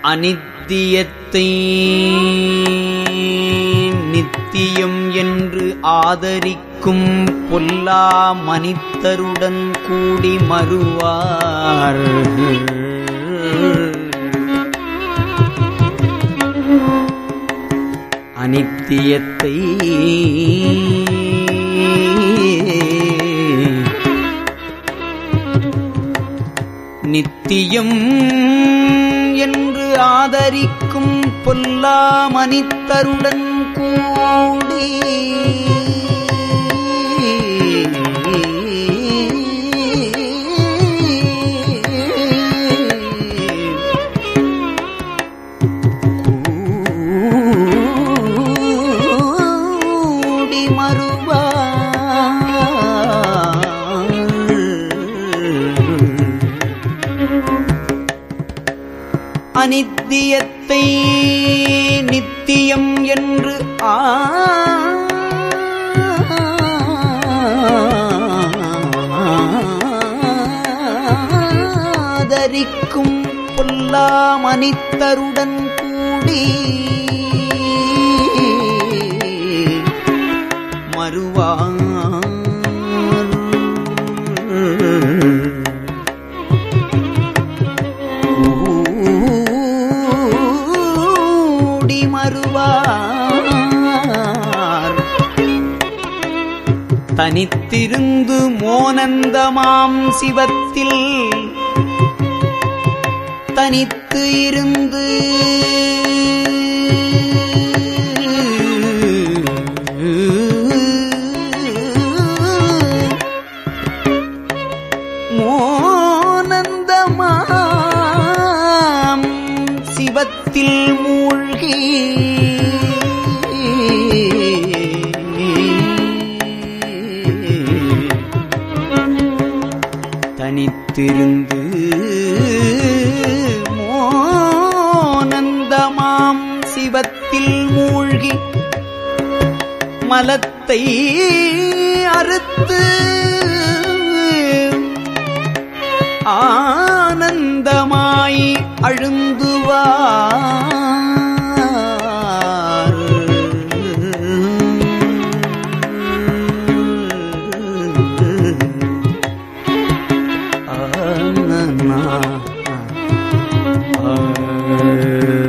அனித்தியத்தை நித்தியம் என்று ஆதரிக்கும் பொல்லா மனிதருடன் கூடி மறுவார் அனித்தியத்தை நித்தியம் என்று ஆதரிக்கும் பொல்லா மனிதருடன் கூடி கூடி மறுவார் அனித்தியத்தை நித்தியம் என்று ஆதரிக்கும் பொல்லா மனிதருடன் கூடி மறுவார் ஊடி மறுவார் தனித்திருந்து மோனந்தமாம் சிவத்தில் தனித்து இருந்து மோனந்தமாம் சிவத்தில் மூழ்கி தனித்திருந்து மோனந்தமாம் சிவத்தில் மூழ்கி மலத்தை அறுத்து ஆனந்தமாய் அழுந்துவார் ஆனனா. ஆ